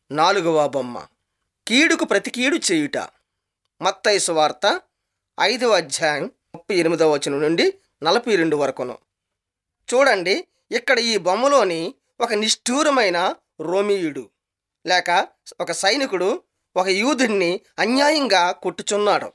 నాలుగవ బొమ్మ కీడుకు ప్రతి కీడు చేయుట మత్తయి వార్త ఐదవ అధ్యాయం ముప్పై ఎనిమిదవ వచనం నుండి నలభై రెండు వరకును చూడండి ఇక్కడ ఈ బొమ్మలోని ఒక నిష్ఠూరమైన రోమియుడు లేక ఒక సైనికుడు ఒక యూదుడిని అన్యాయంగా కొట్టుచున్నాడు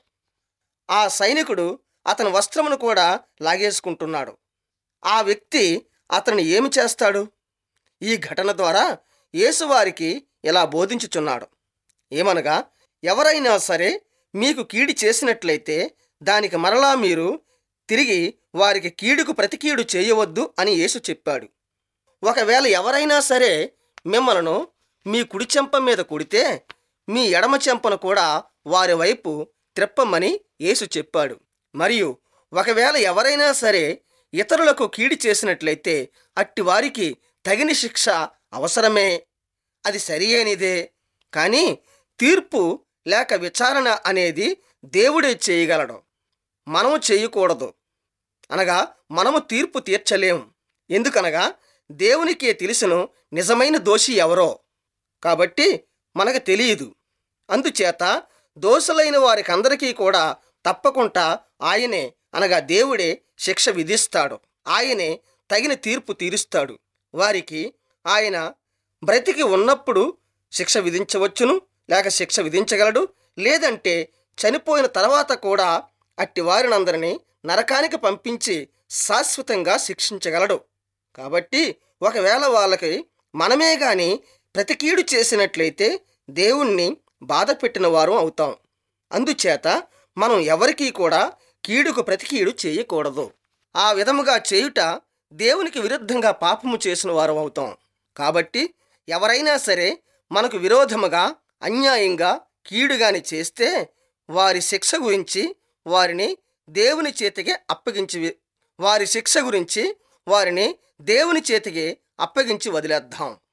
ఆ సైనికుడు అతని వస్త్రమును కూడా లాగేసుకుంటున్నాడు ఆ వ్యక్తి అతన్ని ఏమి చేస్తాడు ఈ ఘటన ద్వారా యేసువారికి ఇలా బోధించుచున్నాడు ఏమనగా ఎవరైనా సరే మీకు కీడు చేసినట్లయితే దానికి మరలా మీరు తిరిగి వారికి కీడుకు ప్రతి కీడు చేయవద్దు అని యేసు చెప్పాడు ఒకవేళ ఎవరైనా సరే మిమ్మలను మీ కుడి చెంప మీద కొడితే మీ ఎడమ చెంపను కూడా వారి వైపు త్రెప్పమని యేసు చెప్పాడు మరియు ఒకవేళ ఎవరైనా సరే ఇతరులకు కీడు చేసినట్లయితే అట్టి వారికి తగిన శిక్ష అవసరమే అది సరియైనదే కానీ తీర్పు లేక విచారణ అనేది దేవుడే చేయగలడు మనము చేయకూడదు అనగా మనము తీర్పు తీర్చలేము ఎందుకనగా దేవునికే తెలుసును నిజమైన దోషి ఎవరో కాబట్టి మనకు తెలియదు అందుచేత దోషులైన వారికి అందరికీ కూడా తప్పకుండా ఆయనే అనగా దేవుడే శిక్ష విధిస్తాడు ఆయనే తగిన తీర్పు తీరుస్తాడు వారికి ఆయన బ్రతికి ఉన్నప్పుడు శిక్ష విధించవచ్చును లేక శిక్ష విధించగలడు లేదంటే చనిపోయిన తర్వాత కూడా అట్టి వారినందరినీ నరకానికి పంపించి శాశ్వతంగా శిక్షించగలడు కాబట్టి ఒకవేళ వాళ్ళకి మనమే గాని ప్రతికీడు చేసినట్లయితే దేవుణ్ణి బాధ పెట్టిన వారు అవుతాం అందుచేత మనం ఎవరికీ కూడా కీడుకు ప్రతికీడు చేయకూడదు ఆ విధముగా చేయుట దేవునికి విరుద్ధంగా పాపము చేసిన వారు అవుతాం కాబట్టి ఎవరైనా సరే మనకు విరోధముగా అన్యాయంగా కీడుగాని చేస్తే వారి శిక్ష గురించి వారిని దేవుని చేతికి అప్పగించి వారి శిక్ష గురించి వారిని దేవుని చేతికి అప్పగించి వదిలేద్దాం